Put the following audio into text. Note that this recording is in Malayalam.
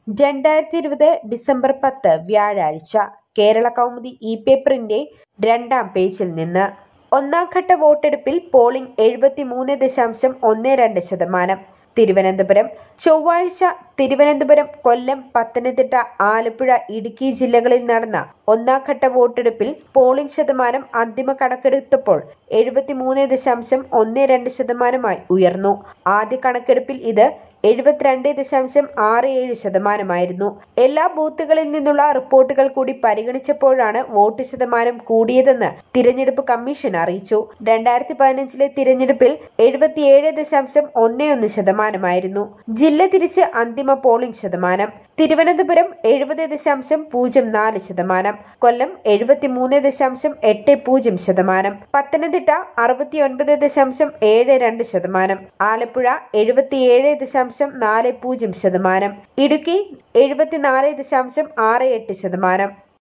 രണ്ടായിരത്തി ഇരുപത് ഡിസംബർ പത്ത് വ്യാഴാഴ്ച കേരള കൗമുദി ഇ പേപ്പറിന്റെ രണ്ടാം പേജിൽ നിന്ന് ഒന്നാം ഘട്ട വോട്ടെടുപ്പിൽ പോളിംഗ് എഴുപത്തിമൂന്ന് ദശാംശം ഒന്ന് രണ്ട് ശതമാനം തിരുവനന്തപുരം ചൊവ്വാഴ്ച തിരുവനന്തപുരം കൊല്ലം പത്തനംതിട്ട ആലപ്പുഴ ഇടുക്കി ജില്ലകളിൽ നടന്ന ഒന്നാം ഘട്ട വോട്ടെടുപ്പിൽ പോളിംഗ് ശതമാനം അന്തിമ കണക്കെടുത്തപ്പോൾ എഴുപത്തിമൂന്ന് ദശാംശം ഒന്ന് രണ്ട് ശതമാനമായി ഉയർന്നു ആദ്യ കണക്കെടുപ്പിൽ ഇത് എഴുപത്തിരണ്ട് ദശാംശം ആറ് ഏഴ് ശതമാനമായിരുന്നു എല്ലാ ബൂത്തുകളിൽ നിന്നുള്ള റിപ്പോർട്ടുകൾ കൂടി പരിഗണിച്ചപ്പോഴാണ് വോട്ട് ശതമാനം കൂടിയതെന്ന് തിരഞ്ഞെടുപ്പ് കമ്മീഷൻ അറിയിച്ചു രണ്ടായിരത്തി പതിനഞ്ചിലെ തിരഞ്ഞെടുപ്പിൽ എഴുപത്തിയേഴ് ദശാംശം ഒന്ന് ഒന്ന് ശതമാനമായിരുന്നു ജില്ല തിരിച്ച് അന്തിമ പോളിംഗ് ശതമാനം തിരുവനന്തപുരം എഴുപത് ദശാംശം പൂജ്യം നാല് ശതമാനം കൊല്ലം എഴുപത്തിമൂന്ന് ദശാംശം എട്ട് പൂജ്യം ശതമാനം പത്തനംതിട്ട അറുപത്തിയൊൻപത് ദശാംശം ഏഴ് രണ്ട് ശതമാനം ആലപ്പുഴ എഴുപത്തിയേഴ് ദശാംശം നാല് പൂജ്യം ശതമാനം ഇടുക്കി എഴുപത്തിനാല് ദശാംശം ആറ് എട്ട് ശതമാനം